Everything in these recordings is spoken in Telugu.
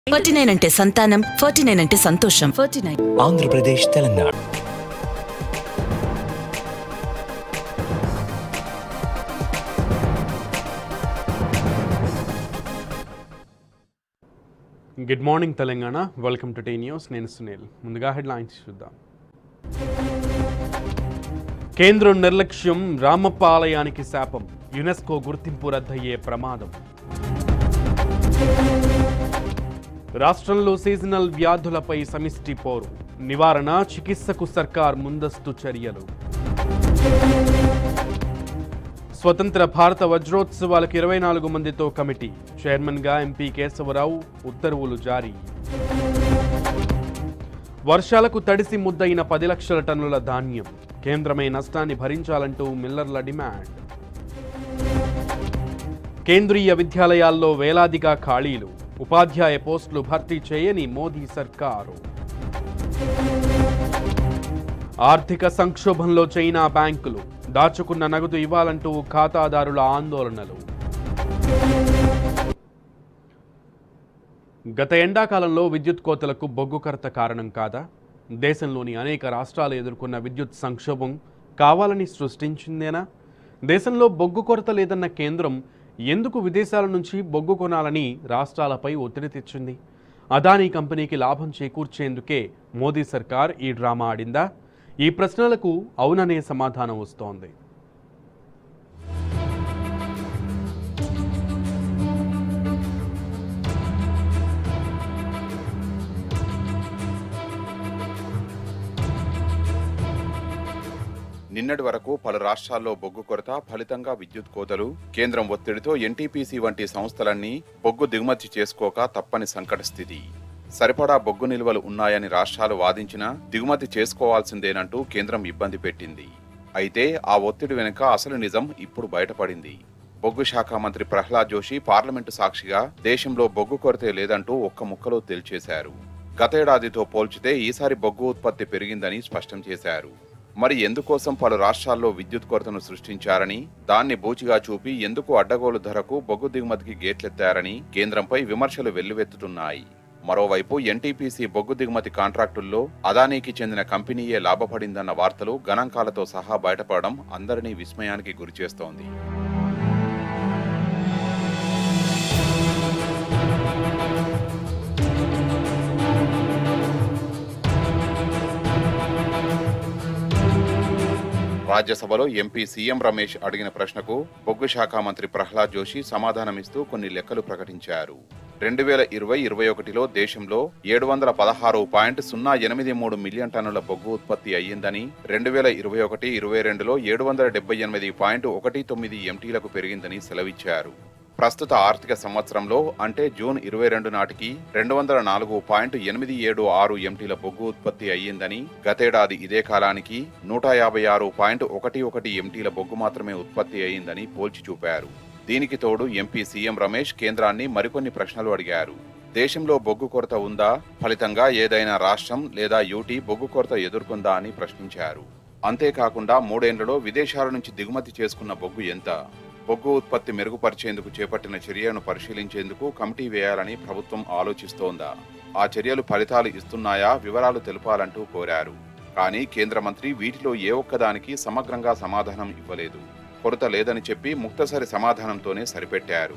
ఫార్టీ నైన్ అంటే సంతానం ఫార్టీ నైన్ అంటే సంతోషం forty nine Andhra Pradesh Telangana good morning Telangana welcome to T news నేను సునీల్ ముందుగా హెడ్లైన్స్ చూద్దాం కేంద్రం నిర్లక్ష్యం రామప్ప ఆలయానికి శాపం యునెస్కో గుర్తింపు రద్దయ్యే ప్రమాదం రాష్ట్రంలో సీజనల్ వ్యాధులపై సమిష్టి పోరు నివారణ చికిత్సకు సర్కార్ ముందస్తు చర్యలు స్వతంత్ర భారత వజ్రోత్సవాలకు ఇరవై నాలుగు మందితో కమిటీ చైర్మన్గా ఎంపీ కేశవరావు ఉత్తర్వులు జారీ వర్షాలకు తడిసి ముద్దయిన పది లక్షల టన్నుల ధాన్యం కేంద్రమే నష్టాన్ని భరించాలంటూ మిల్లర్ల డిమాండ్ కేంద్రీయ విద్యాలయాల్లో వేలాదిగా ఖాళీలు ఉపాధ్యాయ పోస్టులు భర్తీ చేయని మోదీ సర్కారు ఆర్థిక సంక్షోభంలో చైనా బ్యాంకులు దాచుకున్న నగదు ఇవ్వాలంటూ ఖాతాదారుల ఆందోళనలు గత ఎండాకాలంలో విద్యుత్ కోతలకు బొగ్గు కొరత కారణం కాదా దేశంలోని అనేక రాష్ట్రాలు ఎదుర్కొన్న విద్యుత్ సంక్షోభం కావాలని సృష్టించిందేనా దేశంలో బొగ్గు కొరత లేదన్న కేంద్రం ఎందుకు విదేశాల నుంచి బొగ్గు కొనాలని రాష్ట్రాలపై ఒత్తిడి తెచ్చింది అదానీ కంపెనీకి లాభం చేకూర్చేందుకే మోదీ సర్కార్ ఈ డ్రామా ఆడిందా ఈ ప్రశ్నలకు అవుననే సమాధానం వస్తోంది నిన్నటి వరకు పలు రాష్ట్రాల్లో బొగ్గు కొరత ఫలితంగా విద్యుత్ కోతలు కేంద్రం ఒత్తిడితో ఎన్టీపీసీ వంటి సంస్థలన్నీ బొగ్గు దిగుమతి చేసుకోక తప్పని సంకట స్థితి సరిపడా బొగ్గు నిల్వలు ఉన్నాయని రాష్ట్రాలు వాదించినా దిగుమతి చేసుకోవాల్సిందేనంటూ కేంద్రం ఇబ్బంది పెట్టింది అయితే ఆ ఒత్తిడి వెనుక అసలు నిజం ఇప్పుడు బయటపడింది బొగ్గు శాఖ మంత్రి ప్రహ్లాద్ జోషి పార్లమెంటు సాక్షిగా దేశంలో బొగ్గు కొరతే లేదంటూ ఒక్క ముక్కలో తేల్చేశారు గతేడాదితో పోల్చితే ఈసారి బొగ్గు ఉత్పత్తి పెరిగిందని స్పష్టం చేశారు మరి ఎందుకోసం పలు రాష్ట్రాల్లో విద్యుత్ కొరతను సృష్టించారని దాన్ని బూచిగా చూపి ఎందుకు అడ్డగోలు ధరకు బొగ్గు దిగుమతికి గేట్లెత్తారని కేంద్రంపై విమర్శలు వెల్లువెత్తుతున్నాయి మరోవైపు ఎన్టీపీసీ బొగ్గు దిగుమతి కాంట్రాక్టుల్లో అదానీకి చెందిన కంపెనీయే లాభపడిందన్న వార్తలు గణాంకాలతో సహా బయటపడడం అందరినీ విస్మయానికి గురిచేస్తోంది రాజ్యసభలో ఎంపీ సీఎం రమేష్ అడిగిన ప్రశ్నకు బొగ్గు శాఖ మంత్రి ప్రహ్లాద్ జోషి సమాధానమిస్తూ కొన్ని లెక్కలు ప్రకటించారు రెండు వేల ఇరవై ఇరవై ఒకటిలో దేశంలో ఏడు వందల పదహారు పాయింట్ సున్నా ఎనిమిది మూడు మిలియన్ టన్నుల బొగ్గు ఉత్పత్తి అయ్యిందని రెండు వేల ఇరవై ఒకటి ఇరవై రెండులో ఏడు వందల డెబ్బై ఎనిమిది పాయింట్ ఒకటి తొమ్మిది ఎంటీలకు పెరిగిందని సెలవిచ్చారు ప్రస్తుత ఆర్థిక సంవత్సరంలో అంటే జూన్ ఇరవై రెండు నాటికి రెండు వందల నాలుగు పాయింట్ ఎనిమిది ఏడు ఆరు ఎంటీల బొగ్గు ఉత్పత్తి అయ్యిందని గతేడాది ఇదే కాలానికి నూట యాభై ఆరు పాయింట్ ఒకటి ఒకటి ఎంటీల బొగ్గు మాత్రమే ఉత్పత్తి అయ్యిందని పోల్చి చూపారు దీనికి తోడు ఎంపీ సీఎం రమేష్ కేంద్రాన్ని మరికొన్ని ప్రశ్నలు అడిగారు దేశంలో బొగ్గు కొరత ఉందా ఫలితంగా ఏదైనా రాష్ట్రం లేదా యూటీ బొగ్గు కొరత ఎదుర్కొందా అని ప్రశ్నించారు అంతేకాకుండా మూడేండ్లలో విదేశాల నుంచి దిగుమతి చేసుకున్న బొగ్గు ఎంత బొగ్గు ఉత్పత్తి మెరుగుపరిచేందుకు చేపట్టిన చర్యలను పరిశీలించేందుకు కమిటీ వేయాలని ప్రభుత్వం ఆలోచిస్తోందా ఆ చర్యలు ఫలితాలు ఇస్తున్నాయా వివరాలు తెలపాలంటూ కోరారు కానీ కేంద్ర మంత్రి వీటిలో ఏ ఒక్కదానికి సమగ్రంగా సమాధానం ఇవ్వలేదు కొరత లేదని చెప్పి ముక్తసరి సమాధానంతోనే సరిపెట్టారు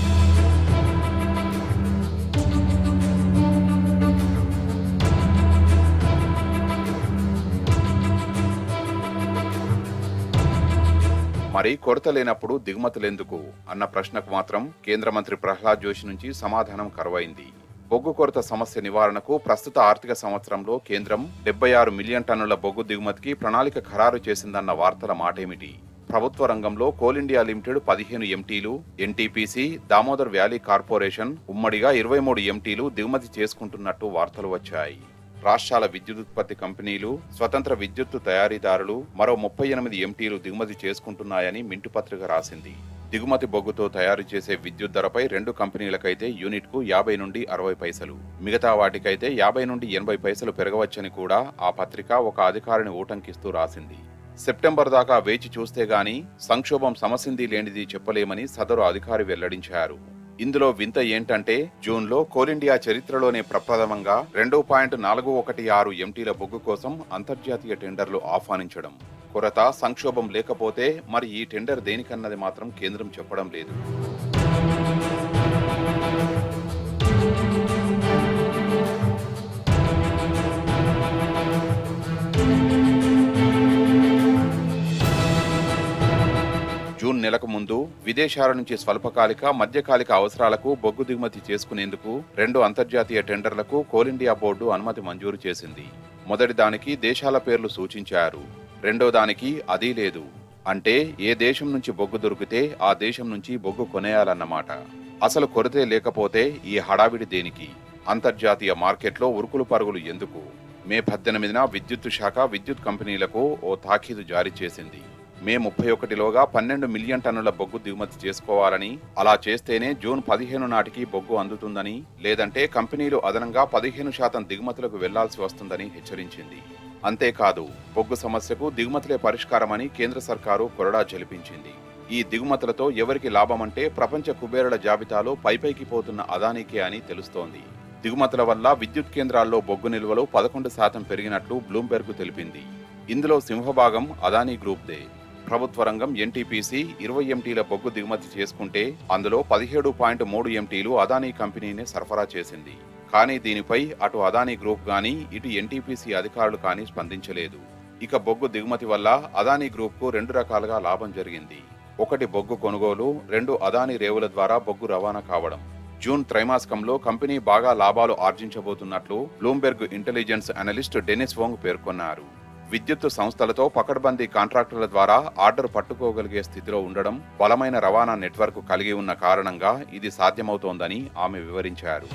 మరి కొరత లేనప్పుడు దిగుమతులెందుకు అన్న ప్రశ్నకు మాత్రం కేంద్ర మంత్రి ప్రహ్లాద్ జోషి నుంచి సమాధానం కరువైంది బొగ్గు కొరత సమస్య నివారణకు ప్రస్తుత ఆర్థిక సంవత్సరంలో కేంద్రం డెబ్బై ఆరు మిలియన్ టన్నుల బొగ్గు దిగుమతికి ప్రణాళిక ఖరారు చేసిందన్న వార్తల మాటేమిటి ప్రభుత్వ రంగంలో కోల్ ఇండియా లిమిటెడ్ పదిహేను ఎంటీలు ఎన్టీపీసీ దామోదర్ వ్యాలీ కార్పొరేషన్ ఉమ్మడిగా ఇరవై మూడు ఎంటీలు దిగుమతి చేసుకుంటున్నట్టు వార్తలు వచ్చాయి రాష్ట్రాల విద్యుదుత్పత్తి కంపెనీలు స్వతంత్ర విద్యుత్తు తయారీదారులు మరో ముప్పై ఎనిమిది ఎంటీలు దిగుమతి చేసుకుంటున్నాయని మింటు పత్రిక రాసింది దిగుమతి బొగ్గుతో తయారు చేసే విద్యుత్ ధరపై రెండు కంపెనీలకైతే యూనిట్కు యాభై నుండి అరవై పైసలు మిగతా వాటికైతే యాభై నుండి ఎనభై పైసలు పెరగవచ్చని కూడా ఆ పత్రిక ఒక అధికారిని ఊటంకిస్తూ రాసింది సెప్టెంబర్ దాకా వేచి చూస్తే గాని సంక్షోభం సమసింది లేనిది చెప్పలేమని సదరు అధికారి వెల్లడించారు ఇందులో వింత ఏంటంటే జూన్లో కోల్ ఇండియా చరిత్రలోనే ప్రప్రథమంగా రెండు పాయింట్ నాలుగు ఒకటి ఆరు ఎంటీల బొగ్గు కోసం అంతర్జాతీయ టెండర్లు ఆహ్వానించడం కొరత సంక్షోభం లేకపోతే మరి ఈ టెండర్ దేనికన్నది మాత్రం కేంద్రం చెప్పడం లేదు జూన్ నెలకు ముందు విదేశాల నుంచి స్వల్పకాలిక మధ్యకాలిక అవసరాలకు బొగ్గు దిగుమతి చేసుకునేందుకు రెండు అంతర్జాతీయ టెండర్లకు కోల్ ఇండియా బోర్డు అనుమతి మంజూరు చేసింది మొదటి దానికి దేశాల పేర్లు సూచించారు రెండో దానికి అదీ లేదు అంటే ఏ దేశం నుంచి బొగ్గు దొరికితే ఆ దేశం నుంచి బొగ్గు కొనేయాలన్నమాట అసలు కొరతే లేకపోతే ఈ హడావిడి దేనికి అంతర్జాతీయ మార్కెట్లో ఉరుకులు పరుగులు ఎందుకు మే పద్దెనిమిదిన విద్యుత్ శాఖ విద్యుత్ కంపెనీలకు ఓ తాకీదు జారీ చేసింది మే ముప్పై ఒకటిలోగా పన్నెండు మిలియన్ టన్నుల బొగ్గు దిగుమతి చేసుకోవాలని అలా చేస్తేనే జూన్ పదిహేను నాటికి బొగ్గు అందుతుందని లేదంటే కంపెనీలు అదనంగా పదిహేను శాతం దిగుమతులకు వెళ్లాల్సి వస్తుందని హెచ్చరించింది అంతేకాదు బొగ్గు సమస్యకు దిగుమతులే పరిష్కారమని కేంద్ర సర్కారు కొరడా జలిపించింది ఈ దిగుమతులతో ఎవరికి లాభమంటే ప్రపంచ కుబేరుల జాబితాలో పైపైకి పోతున్న అదానీకే అని తెలుస్తోంది దిగుమతుల వల్ల విద్యుత్ కేంద్రాల్లో బొగ్గు నిల్వలు పదకొండు శాతం పెరిగినట్లు బ్లూంబెర్గ్ తెలిపింది ఇందులో సింహభాగం అదానీ గ్రూప్దే ప్రభుత్వ రంగం ఎన్టీపీసీ ఇరవై ఎంటీల బొగ్గు దిగుమతి చేసుకుంటే అందులో పదిహేడు పాయింట్ మూడు ఎంటీలు అదానీ కంపెనీనే సరఫరా చేసింది కానీ దీనిపై అటు అదానీ గ్రూప్ గాని ఇటు ఎన్టీపీసీ అధికారులు కానీ స్పందించలేదు ఇక బొగ్గు దిగుమతి వల్ల అదానీ గ్రూప్ కు రెండు రకాలుగా లాభం జరిగింది ఒకటి బొగ్గు కొనుగోలు రెండు అదానీ రేవుల ద్వారా బొగ్గు రవాణా కావడం జూన్ త్రైమాసికంలో కంపెనీ బాగా లాభాలు ఆర్జించబోతున్నట్లు Bloomberg Intelligence analyst Denise Wong పేర్కొన్నారు విద్యుత్ సంస్థలతో పకడ్బందీ కాంట్రాక్టుల ద్వారా ఆర్డర్ పట్టుకోగలిగే స్థితిలో ఉండడం బలమైన రవాణా నెట్వర్క్ కలిగి ఉన్న కారణంగా ఇది సాధ్యమవుతోందని ఆమె వివరించారు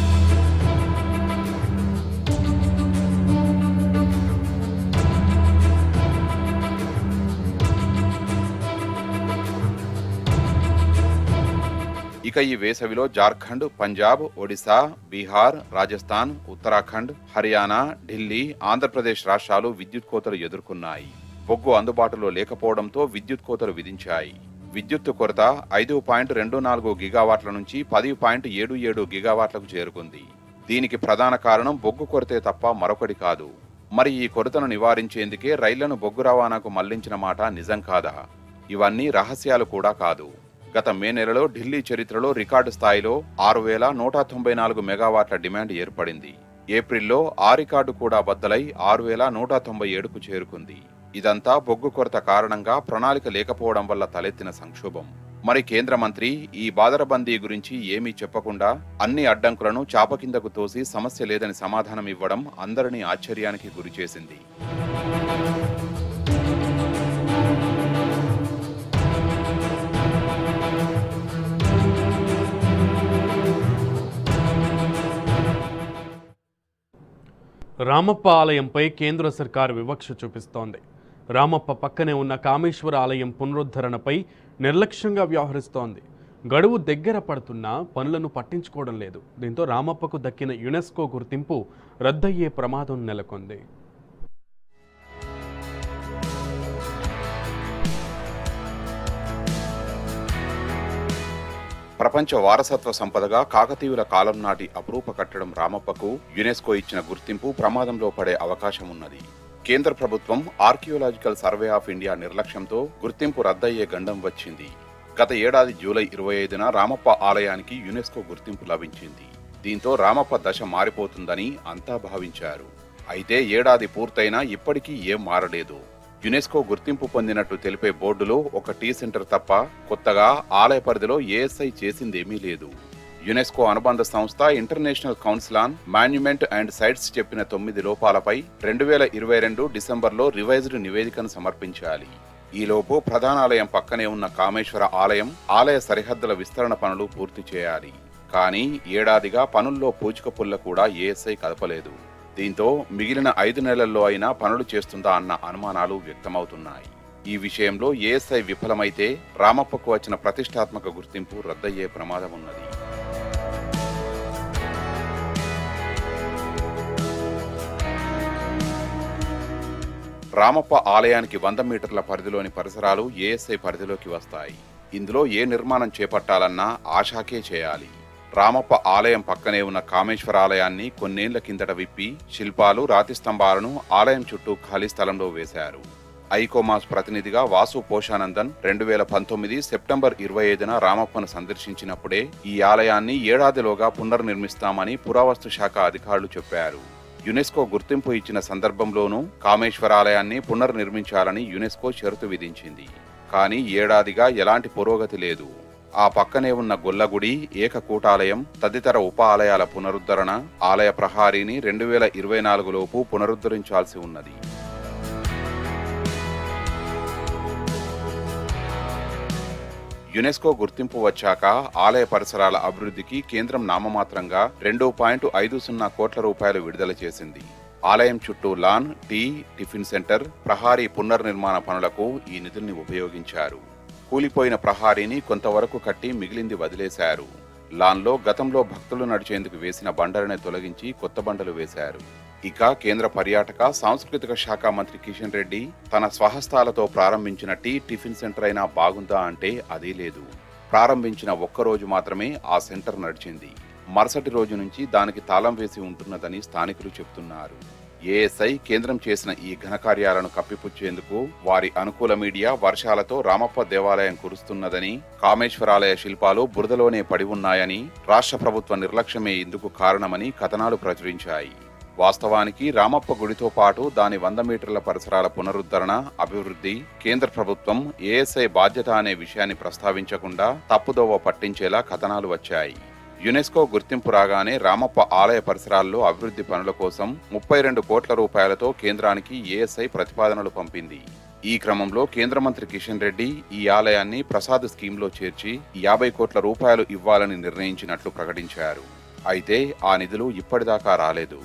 ఇక ఈ వేసవిలో జార్ఖండ్ పంజాబ్ ఒడిశా బీహార్ రాజస్థాన్ ఉత్తరాఖండ్ హర్యానా ఢిల్లీ ఆంధ్రప్రదేశ్ రాష్ట్రాలు విద్యుత్ కోతలు ఎదుర్కొన్నాయి బొగ్గు అందుబాటులో లేకపోవడంతో విద్యుత్ కోతలు విధించాయి విద్యుత్తు కొరత ఐదు పాయింట్ రెండు నాలుగు గిగావాట్ల నుంచి పది పాయింట్ ఏడు ఏడు గిగావాట్లకు చేరుకుంది దీనికి ప్రధాన కారణం బొగ్గు కొరతే తప్ప మరొకటి కాదు మరి ఈ కొరతను నివారించేందుకే రైళ్లను బొగ్గు రవాణాకు మళ్లించిన మాట నిజం కాదా ఇవన్నీ రహస్యాలు కూడా కాదు గత మే నెలలో ఢిల్లీ చరిత్రలో రికార్డు స్థాయిలో ఆరు వేల నూట తొంభై నాలుగు మెగావాట్ల డిమాండ్ ఏర్పడింది ఏప్రిల్లో ఆ రికార్డు కూడా బద్దలై ఆరు వేల నూట తొంభై ఏడుకు చేరుకుంది ఇదంతా బొగ్గు కొరత కారణంగా ప్రణాళిక లేకపోవడం వల్ల తలెత్తిన సంక్షోభం మరి కేంద్ర మంత్రి ఈ బాదరబందీ గురించి ఏమీ చెప్పకుండా అన్ని అడ్డంకులను చాప కిందకు తోసి సమస్య లేదని సమాధానం ఇవ్వడం అందరినీ ఆశ్చర్యానికి గురిచేసింది రామప్ప ఆలయంపై కేంద్ర సర్కార్ వివక్ష చూపిస్తోంది రామప్ప పక్కనే ఉన్న కామేశ్వర ఆలయం పునరుద్ధరణపై నిర్లక్ష్యంగా వ్యవహరిస్తోంది గడువు దగ్గర పడుతున్నా పనులను పట్టించుకోవడం లేదు దీంతో రామప్పకు దక్కిన యునెస్కో గుర్తింపు రద్దయ్యే ప్రమాదం నెలకొంది ప్రపంచ వారసత్వ సంపదగా కాకతీయుల కాలం నాటి అపురూప కట్టడం రామప్పకు యునెస్కో ఇచ్చిన గుర్తింపు ప్రమాదంలో పడే అవకాశం ఉన్నది కేంద్ర ప్రభుత్వం ఆర్కియోలాజికల్ సర్వే ఆఫ్ ఇండియా నిర్లక్ష్యంతో గుర్తింపు రద్దయ్యే గండం వచ్చింది గత ఏడాది జూలై ఇరవై ఐదున రామప్ప ఆలయానికి యునెస్కో గుర్తింపు లభించింది దీంతో రామప్ప దశ మారిపోతుందని అంతా భావించారు అయితే ఏడాది పూర్తయినా ఇప్పటికీ ఏం మారలేదు యునెస్కో గుర్తింపు పొందినట్టు తెలిపే బోర్డులో ఒక టీ సెంటర్ తప్ప కొత్తగా ఆలయ పరిధిలో ఏఎస్ఐ చేసిందేమీ లేదు యునెస్కో అనుబంధ సంస్థ International Council on Monument and Sites చెప్పిన తొమ్మిది లోపాలపై రెండు వేల ఇరవై రెండు డిసెంబర్లో రివైజ్డ్ నివేదికను సమర్పించాలి ఈలోపు ప్రధానాలయం పక్కనే ఉన్న కామేశ్వర ఆలయం ఆలయ సరిహద్దుల విస్తరణ పనులు పూర్తి చేయాలి కానీ ఏడాదిగా పనుల్లో పూచిక పుల్ల కూడా ఏఎస్ఐ కదపలేదు దీంతో మిగిలిన ఐదు నెలల్లో అయినా పనులు చేస్తుందా అన్న అనుమానాలు వ్యక్తమవుతున్నాయి ఈ విషయంలో ఏఎస్ఐ విఫలమైతే రామప్పకు వచ్చిన ప్రతిష్టాత్మక గుర్తింపు రద్దయ్యే ప్రమాదం ఉన్నది రామప్ప ఆలయానికి వంద మీటర్ల పరిధిలోని పరిసరాలు ఏఎస్ఐ పరిధిలోకి వస్తాయి ఇందులో ఏ నిర్మాణం చేపట్టాలన్నా ఆశాకే చేయాలి రామప్ప ఆలయం పక్కనే ఉన్న కామేశ్వర ఆలయాన్ని కొన్నేళ్ల కిందట విప్పి శిల్పాలు రాతి స్తంభాలను ఆలయం చుట్టూ ఖాళీ స్థలంలో వేశారు ఐకోమాస్ ప్రతినిధిగా వాసు పోషానందన్ రెండు వేల పంతొమ్మిది సెప్టెంబర్ ఇరవై ఐదున రామప్పను సందర్శించినప్పుడే ఈ ఆలయాన్ని ఏడాదిలోగా పునర్నిర్మిస్తామని పురావస్తు శాఖ అధికారులు చెప్పారు యునెస్కో గుర్తింపు ఇచ్చిన సందర్భంలోనూ కామేశ్వరాలయాన్ని పునర్నిర్మించాలని యునెస్కో షరతు విధించింది కానీ ఏడాదిగా ఎలాంటి పురోగతి లేదు ఆ పక్కనే ఉన్న గొల్లగుడి ఏకకూటాలయం తదితర ఉప ఆలయాల పునరుద్ధరణ ఆలయ ప్రహారీని రెండు వేల ఇరవై నాలుగులోపు పునరుద్ధరించాల్సి ఉన్నది యునెస్కో గుర్తింపు వచ్చాక ఆలయ పరిసరాల అభివృద్ధికి కేంద్రం నామమాత్రంగా రెండు పాయింట్ ఐదు సున్నా కోట్ల రూపాయలు విడుదల చేసింది ఆలయం చుట్టూ లాన్ టీ టిఫిన్ సెంటర్ ప్రహారీ పునర్నిర్మాణ పనులకు ఈ నిధుల్ని ఉపయోగించారు కూలిపోయిన ప్రహారీని కొంతవరకు కట్టి మిగిలింది వదిలేశారు లాన్లో గతంలో భక్తులు నడిచేందుకు వేసిన బండలను తొలగించి కొత్త బండలు వేశారు ఇక కేంద్ర పర్యాటక సాంస్కృతిక శాఖ మంత్రి కిషన్ రెడ్డి తన స్వహస్తాలతో ప్రారంభించిన టీ టిఫిన్ సెంటర్ అయినా బాగుందా అంటే అదీ లేదు ప్రారంభించిన ఒక్కరోజు మాత్రమే ఆ సెంటర్ నడిచింది మరుసటి రోజు నుంచి దానికి తాళం వేసి ఉంటున్నదని స్థానికులు చెబుతున్నారు ఏఎస్ఐ కేంద్రం చేసిన ఈ ఘనకార్యాలను కప్పిపుచ్చేందుకు వారి అనుకూల మీడియా వర్షాలతో రామప్ప దేవాలయం కురుస్తున్నదని కామేశ్వరాలయ శిల్పాలు బురదలోనే పడి ఉన్నాయని రాష్ట్ర ప్రభుత్వ నిర్లక్ష్యమే ఇందుకు కారణమని కథనాలు ప్రచురించాయి వాస్తవానికి రామప్ప గుడితో పాటు దాని వంద మీటర్ల పరిసరాల పునరుద్ధరణ అభివృద్ధి కేంద్ర ప్రభుత్వం ఏఎస్ఐ బాధ్యత అనే విషయాన్ని ప్రస్తావించకుండా తప్పుదోవ పట్టించేలా కథనాలు వచ్చాయి యునెస్కో గుర్తింపు రాగానే రామప్ప ఆలయ పరిసరాల్లో అభివృద్ధి పనుల కోసం ముప్పై రెండు కోట్ల రూపాయలతో కేంద్రానికి ఏఎస్ఐ ప్రతిపాదనలు పంపింది ఈ క్రమంలో కేంద్ర మంత్రి కిషన్ రెడ్డి ఈ ఆలయాన్ని ప్రసాద్ స్కీమ్లో చేర్చి యాభై కోట్ల రూపాయలు ఇవ్వాలని నిర్ణయించినట్లు ప్రకటించారు అయితే ఆ నిధులు ఇప్పటిదాకా రాలేదు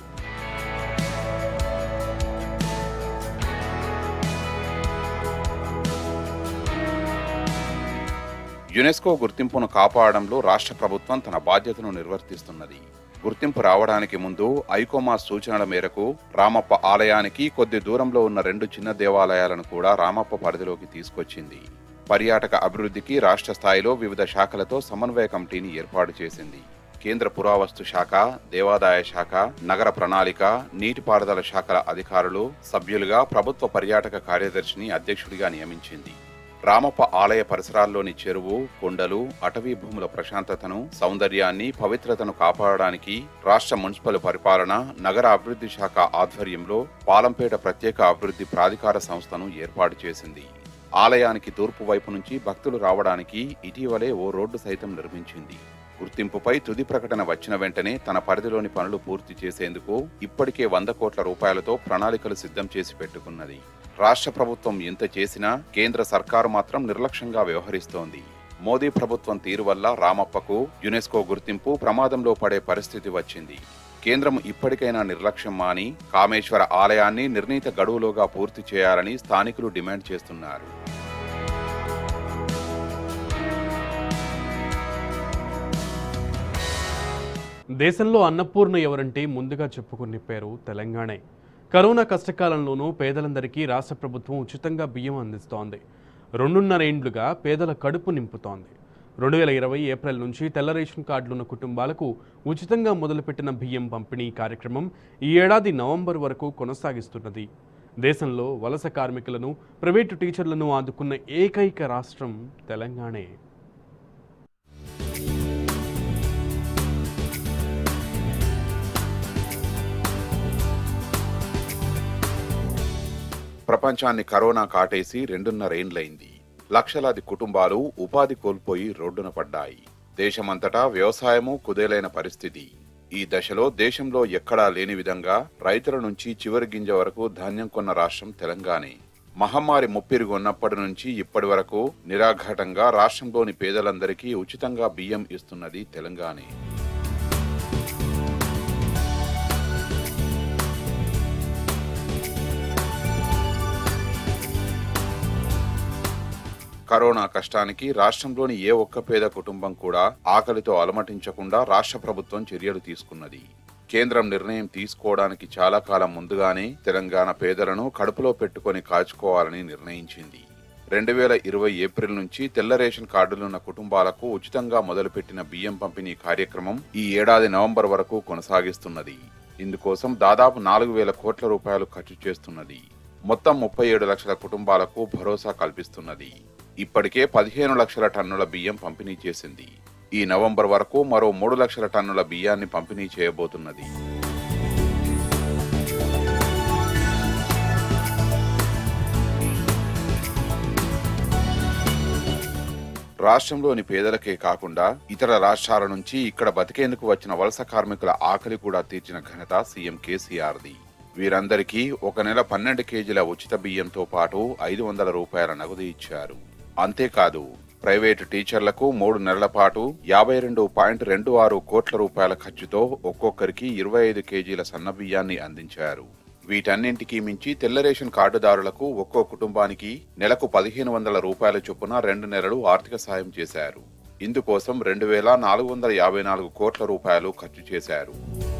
యునెస్కో గుర్తింపును కాపాడడంలో రాష్ట్ర ప్రభుత్వం తన బాధ్యతను నిర్వర్తిస్తున్నది గుర్తింపు రావడానికి ముందు ఐకోమా సూచనల మేరకు రామప్ప ఆలయానికి కొద్ది దూరంలో ఉన్న రెండు చిన్న దేవాలయాలను కూడా రామప్ప పరిధిలోకి తీసుకొచ్చింది పర్యాటక అభివృద్ధికి రాష్ట్ర స్థాయిలో వివిధ శాఖలతో సమన్వయ కమిటీని ఏర్పాటు చేసింది కేంద్ర పురావస్తు శాఖ దేవాదాయ శాఖ నగర ప్రణాళిక నీటిపారుదల శాఖల అధికారులు సభ్యులుగా ప్రభుత్వ పర్యాటక కార్యదర్శిని అధ్యక్షుడిగా నియమించింది రామప్ప ఆలయ పరిసరాల్లోని చెరువు కొండలు అటవీ భూముల ప్రశాంతతను సౌందర్యాన్ని పవిత్రతను కాపాడడానికి రాష్ట్ర మున్సిపల్ పరిపాలన నగర అభివృద్ధి శాఖ ఆధ్వర్యంలో పాలంపేట ప్రత్యేక అభివృద్ధి ప్రాధికార సంస్థను ఏర్పాటు చేసింది ఆలయానికి తూర్పు వైపు నుంచి భక్తులు రావడానికి ఇటీవలే ఓ రోడ్డు సైతం నిర్మించింది గుర్తింపుపై తుది ప్రకటన వచ్చిన వెంటనే తన పరిధిలోని పనులు పూర్తి చేసేందుకు ఇప్పటికే వంద కోట్ల రూపాయలతో ప్రణాళికలు సిద్ధం చేసి పెట్టుకున్నది రాష్ట్ర ప్రభుత్వం ఎంత చేసినా కేంద్ర సర్కారు మాత్రం నిర్లక్ష్యంగా వ్యవహరిస్తోంది మోదీ ప్రభుత్వం తీరు వల్ల రామప్పకు యునెస్కో గుర్తింపు ప్రమాదంలో పడే పరిస్థితి వచ్చింది కేంద్రం ఇప్పటికైనా నిర్లక్ష్యం మాని కామేశ్వర ఆలయాన్ని నిర్ణీత గడువులోగా పూర్తి చేయాలని స్థానికులు డిమాండ్ చేస్తున్నారు దేశంలో అన్నపూర్ణ ఎవరంటే ముందుగా చెప్పుకునే పేరు తెలంగాణే కరోనా కష్టకాలంలోనూ పేదలందరికీ రాష్ట్ర ప్రభుత్వం ఉచితంగా బియ్యం అందిస్తోంది రెండున్నర ఏండ్లుగా పేదల కడుపు నింపుతోంది రెండు వేల ఇరవై ఏప్రిల్ నుంచి తెల్ల రేషన్ కార్డులున్న కుటుంబాలకు ఉచితంగా మొదలుపెట్టిన బియ్యం పంపిణీ కార్యక్రమం ఈ ఏడాది నవంబర్ వరకు కొనసాగిస్తున్నది దేశంలో వలస కార్మికులను ప్రైవేటు టీచర్లను ఆదుకున్న ఏకైక రాష్ట్రం తెలంగాణే ప్రపంచాన్ని కరోనా కాటేసి రెండున్నరేండ్లైంది లక్షలాది కుటుంబాలు ఉపాధి కోల్పోయి రోడ్డున పడ్డాయి దేశమంతటా వ్యవసాయము కుదేలైన పరిస్థితి ఈ దశలో దేశంలో ఎక్కడా లేని విధంగా రైతుల నుంచి చివరి గింజ వరకు ధాన్యం కొన్న రాష్ట్రం తెలంగాణే మహమ్మారి ముప్పిరిగి ఉన్నప్పటి నుంచి ఇప్పటి వరకు నిరాఘాటంగా రాష్ట్రంలోని పేదలందరికీ ఉచితంగా బియ్యం ఇస్తున్నది తెలంగాణే కరోనా కష్టానికి రాష్ట్రంలోని ఏ ఒక్క పేద కుటుంబం కూడా ఆకలితో అలమటించకుండా రాష్ట్ర ప్రభుత్వం చర్యలు తీసుకున్నది కేంద్రం నిర్ణయం తీసుకోవడానికి చాలా కాలం ముందుగానే తెలంగాణ పేదలను కడుపులో పెట్టుకొని కాచుకోవాలని నిర్ణయించింది రెండు వేల ఇరవై ఏప్రిల్ నుంచి తెల్ల రేషన్ కార్డులున్న కుటుంబాలకు ఉచితంగా మొదలుపెట్టిన బియ్యం పంపిణీ కార్యక్రమం ఈ ఏడాది నవంబర్ వరకు కొనసాగిస్తున్నది ఇందుకోసం దాదాపు నాలుగు వేల కోట్ల రూపాయలు ఖర్చు చేస్తున్నది మొత్తం ముప్పై ఏడు లక్షల కుటుంబాలకు భరోసా కల్పిస్తున్నది ఇప్పటికే పదిహేను లక్షల టన్నుల బియ్యం పంపిణీ చేసింది ఈ నవంబర్ వరకు మరో మూడు లక్షల టన్నుల బియ్యాన్ని పంపిణీ చేయబోతున్నది రాష్ట్రంలోని పేదలకే కాకుండా ఇతర రాష్ట్రాల నుంచి ఇక్కడ బతికేందుకు వచ్చిన వలస కార్మికుల ఆకలి కూడా తీర్చిన ఘనత సీఎం కేసీఆర్ది వీరందరికీ ఒక నెల పన్నెండు కేజీల ఉచిత బియ్యంతో పాటు ఐదు వందల రూపాయల నగదు ఇచ్చారు అంతేకాదు ప్రైవేటు టీచర్లకు మూడు నెలల పాటు యాభై రెండు పాయింట్ రెండు ఆరు కోట్ల రూపాయల ఖర్చుతో ఒక్కొక్కరికి ఇరవై ఐదు కేజీల సన్నబియ్యాన్ని అందించారు వీటన్నింటికీ మించి తెల్ల రేషన్ కార్డుదారులకు ఒక్కో కుటుంబానికి నెలకు పదిహేను వందల రూపాయల చొప్పున రెండు నెలలు ఆర్థిక సాయం చేశారు ఇందుకోసం రెండు వేల నాలుగు వందల యాభై నాలుగు కోట్ల రూపాయలు ఖర్చు చేశారు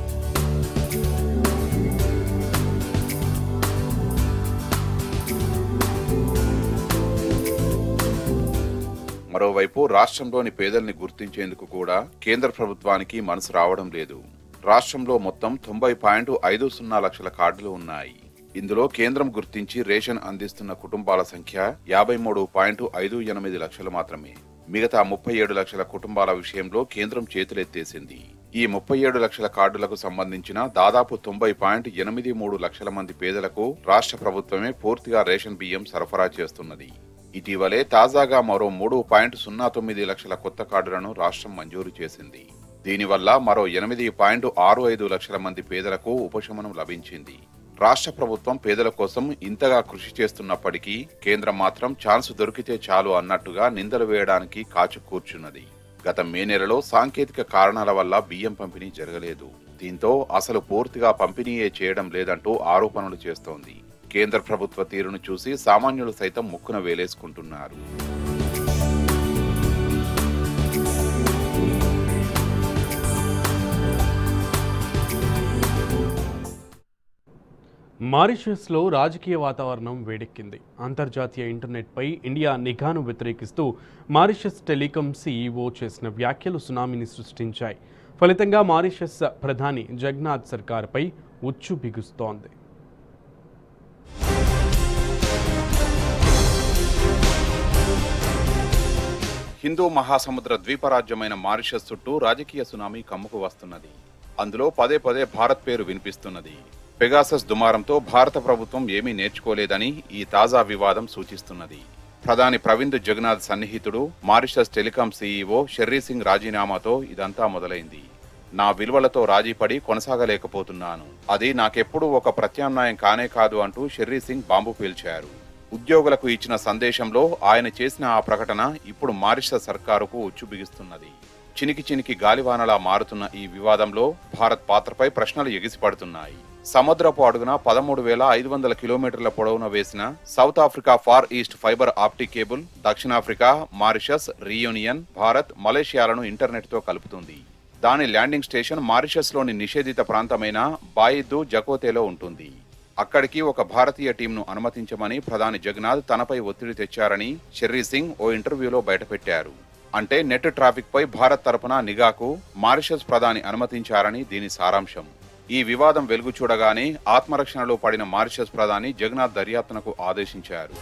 మరోవైపు రాష్ట్రంలోని పేదల్ని గుర్తించేందుకు కూడా కేంద్ర ప్రభుత్వానికి మనసు రావడం లేదు రాష్ట్రంలో మొత్తం తొంభై పాయింట్ ఐదు సున్నా లక్షల కార్డులు ఉన్నాయి ఇందులో కేంద్రం గుర్తించి రేషన్ అందిస్తున్న కుటుంబాల సంఖ్య యాభై మూడు పాయింట్ ఐదు ఎనిమిది లక్షలు మాత్రమే మిగతా ముప్పై ఏడు లక్షల కుటుంబాల విషయంలో కేంద్రం చేతులెత్తేసింది ఈ ముప్పై ఏడు లక్షల కార్డులకు సంబంధించిన దాదాపు తొంభై పాయింట్ ఎనిమిది మూడు లక్షల మంది పేదలకు రాష్ట్ర ప్రభుత్వమే పూర్తిగా రేషన్ బియ్యం సరఫరా చేస్తున్నది ఇటీవలే తాజాగా మరో మూడు పాయింట్ సున్నా తొమ్మిది లక్షల కొత్త కార్డులను రాష్ట్రం మంజూరు చేసింది దీనివల్ల మరో ఎనిమిది పాయింట్ ఆరు ఐదు లక్షల మంది పేదలకు ఉపశమనం లభించింది రాష్ట్ర ప్రభుత్వం పేదల కోసం ఇంతగా కృషి చేస్తున్నప్పటికీ కేంద్రం మాత్రం ఛాన్స్ దొరికితే చాలు అన్నట్టుగా నిందలు వేయడానికి కాచు కూర్చున్నది గత మే నెలలో సాంకేతిక కారణాల వల్ల బియ్యం పంపిణీ జరగలేదు దీంతో అసలు పూర్తిగా పంపిణీయే చేయడం లేదంటూ ఆరోపణలు చేస్తోంది కేంద్ర ప్రభుత్వ తీరును చూసి సామాన్యులు సైతం ముక్కున వేలేసుకుంటున్నారు మారిషస్లో రాజకీయ వాతావరణం వేడెక్కింది అంతర్జాతీయ ఇంటర్నెట్పై ఇండియా నిఘాను వ్యతిరేకిస్తూ మారిషస్ టెలికాం సీఈఓ చేసిన వ్యాఖ్యలు సునామీని సృష్టించాయి ఫలితంగా మారిషస్ ప్రధాని జగన్నాథ్ సర్కార్పై ఉచ్చు బిగుస్తోంది హిందూ మహాసముద్ర ద్వీపరాజ్యమైన మారిషస్ చుట్టూ రాజకీయ సునామీ కమ్ముకు వస్తున్నది అందులో పదే పదే భారత్ పేరు వినిపిస్తున్నది పెగాసస్ దుమారంతో భారత ప్రభుత్వం ఏమీ నేర్చుకోలేదని ఈ తాజా వివాదం సూచిస్తున్నది ప్రధాని ప్రవింద్ జగన్నాథ్ సన్నిహితుడు Mauritius Telecom CEO Sherry Singh రాజీనామాతో ఇదంతా మొదలైంది నా విలువలతో రాజీపడి కొనసాగలేకపోతున్నాను అది నాకెప్పుడూ ఒక ప్రత్యామ్నాయం కానే కాదు అంటూ షెర్రీ సింగ్ బాంబు పీల్చారు ఉద్యోగులకు ఇచ్చిన సందేశంలో ఆయన చేసిన ఆ ప్రకటన ఇప్పుడు మారిషస్ సర్కారుకు ఉచ్చు బిగిస్తున్నది చినికి చినికి గాలివానలా మారుతున్న ఈ వివాదంలో భారత్ పాత్రపై ప్రశ్నలు ఎగిసిపడుతున్నాయి సముద్రపు అడుగున పదమూడు వేల ఐదు వందల కిలోమీటర్ల పొడవున వేసిన South Africa Far East fibre optic cable దక్షిణాఫ్రికా మారిషస్ రీయూనియన్ భారత్ మలేషియాలను ఇంటర్నెట్తో కలుపుతుంది దాని ల్యాండింగ్ స్టేషన్ మారిషస్లోని నిషేధిత ప్రాంతమైన బాయిద్దు జకోతేలో ఉంటుంది అక్కడికి ఒక భారతీయ టీంను అనుమతించమని ప్రధాని జగన్నాథ్ తనపై ఒత్తిడి తెచ్చారని షెర్రీ సింగ్ ఓ ఇంటర్వ్యూలో బయటపెట్టారు అంటే నెట్ ట్రాఫిక్ పై భారత్ తరపున నిఘాకు మారిషస్ ప్రధాని అనుమతించారని దీని సారాంశం ఈ వివాదం వెలుగు చూడగానే ఆత్మరక్షణలో పడిన మారిషస్ ప్రధాని జగన్నాథ్ దర్యాప్తునకు ఆదేశించారు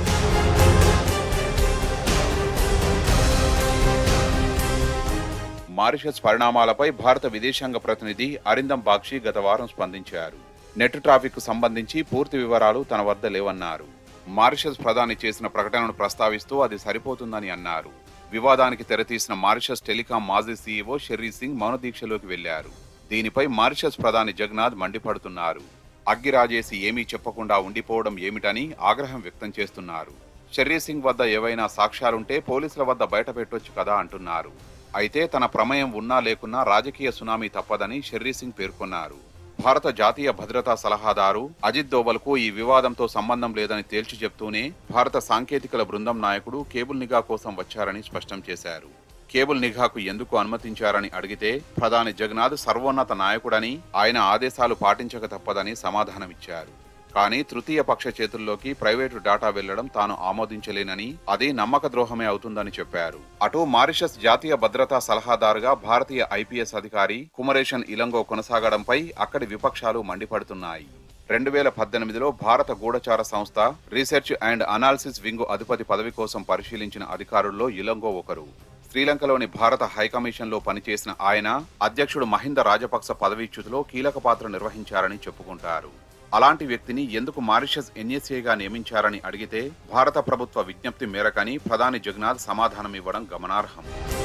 మారిషస్ పరిణామాలపై భారత విదేశాంగ ప్రతినిధి అరిందం బాక్షి గత వారం స్పందించారు నెట్ ట్రాఫిక్ కు సంబంధించి పూర్తి వివరాలు తన వద్ద లేవన్నారు మారిషస్ ప్రధాని చేసిన ప్రకటనను ప్రస్తావిస్తూ అది సరిపోతుందని అన్నారు వివాదానికి తెరతీసిన మారిషస్ టెలికాం మాజీ సీఈఓ షెర్రీ సింగ్ మౌన దీక్షలోకి వెళ్లారు దీనిపై మారిషస్ ప్రధాని జగన్నాథ్ మండిపడుతున్నారు అగ్గి రాజేసి ఏమీ చెప్పకుండా ఉండిపోవడం ఏమిటని ఆగ్రహం వ్యక్తం చేస్తున్నారు షెర్రీ సింగ్ వద్ద ఏవైనా సాక్ష్యాలుంటే పోలీసుల వద్ద బయట పెట్టొచ్చు కదా అంటున్నారు అయితే తన ప్రమేయం ఉన్నా లేకున్నా రాజకీయ సునామీ తప్పదని షెర్రీ సింగ్ పేర్కొన్నారు భారత జాతీయ భద్రతా సలహాదారు అజిత్ దోవల్కు ఈ వివాదంతో సంబంధం లేదని తేల్చి చెప్తూనే భారత సాంకేతికల బృందం నాయకుడు కేబుల్ నిఘా కోసం వచ్చారని స్పష్టం చేశారు కేబుల్ నిఘాకు ఎందుకు అనుమతించారని అడిగితే ప్రధాని జగన్నాథ్ సర్వోన్నత నాయకుడని ఆయన ఆదేశాలు పాటించక తప్పదని సమాధానమిచ్చారు కానీ తృతీయ పక్ష చేతుల్లోకి ప్రైవేటు డేటా వెళ్లడం తాను ఆమోదించలేనని అది నమ్మక ద్రోహమే అవుతుందని చెప్పారు అటు మారిషస్ జాతీయ భద్రతా సలహాదారుగా భారతీయ ఐపీఎస్ అధికారి కుమరేషన్ ఇలంగో కొనసాగడంపై అక్కడి విపక్షాలు మండిపడుతున్నాయి రెండు వేల పద్దెనిమిదిలో భారత గూఢచార సంస్థ రీసెర్చ్ అండ్ అనాలిసిస్ వింగ్ అధిపతి పదవి కోసం పరిశీలించిన అధికారుల్లో ఇలంగో ఒకరు శ్రీలంకలోని భారత హైకమిషన్లో పనిచేసిన ఆయన అధ్యక్షుడు మహింద రాజపక్స పదవీచ్యుతిలో కీలక పాత్ర నిర్వహించారని చెప్పుకుంటారు అలాంటి వ్యక్తిని ఎందుకు మారిషస్ ఎన్ఎస్ఏగా నియమించారని అడిగితే భారత ప్రభుత్వ విజ్ఞప్తి మేరకని ప్రధాని జగన్నాథ్ సమాధానం ఇవ్వడం గమనార్హం